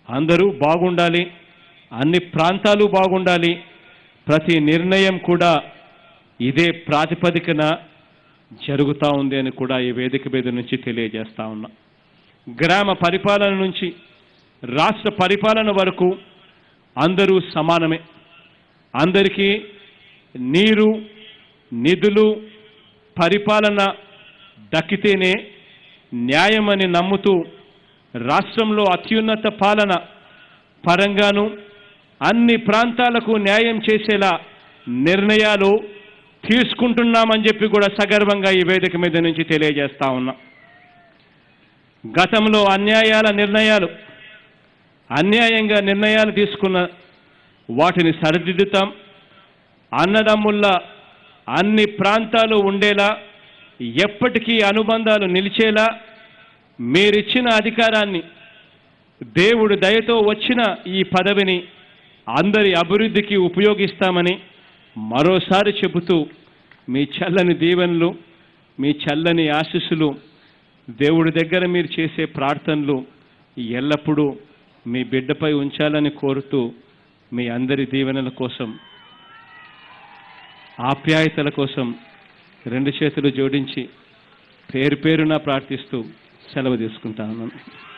అందరూ బాగుండాలి అన్ని ప్రాంతాలు బాగుండాలి ప్రతి నిర్ణయం కూడా ఇదే ప్రాతిపదికన జరుగుతూ ఉంది అని కూడా ఈ వేదిక మీద నుంచి తెలియజేస్తా ఉన్నా గ్రామ పరిపాలన నుంచి రాష్ట్ర పరిపాలన వరకు అందరూ సమానమే అందరికీ నీరు నిధులు పరిపాలన దక్కితేనే న్యాయమని నమ్ముతూ రాష్ట్రంలో అత్యున్నత పాలన పరంగాను అన్ని ప్రాంతాలకు న్యాయం చేసేలా నిర్ణయాలు తీసుకుంటున్నామని చెప్పి కూడా సగర్వంగా ఈ వేదిక మీద నుంచి తెలియజేస్తా ఉన్నా గతంలో అన్యాయాల నిర్ణయాలు అన్యాయంగా నిర్ణయాలు తీసుకున్న వాటిని సరిదిద్దుతాం అన్నదమ్ముల్లా అన్ని ప్రాంతాలు ఉండేలా ఎప్పటికీ అనుబంధాలు నిలిచేలా మీరిచ్చిన అధికారాన్ని దేవుడు దయతో వచ్చిన ఈ పదవిని అందరి అభివృద్ధికి ఉపయోగిస్తామని మరోసారి చెబుతూ మీ చల్లని దీవెనలు మీ చల్లని ఆశీస్సులు దేవుడి దగ్గర మీరు చేసే ప్రార్థనలు ఎల్లప్పుడూ మీ బిడ్డపై ఉంచాలని కోరుతూ మీ అందరి దీవెనల కోసం ఆప్యాయతల కోసం రెండు చేతులు జోడించి పేరు పేరున ప్రార్థిస్తూ సెలవు తీసుకుంటాను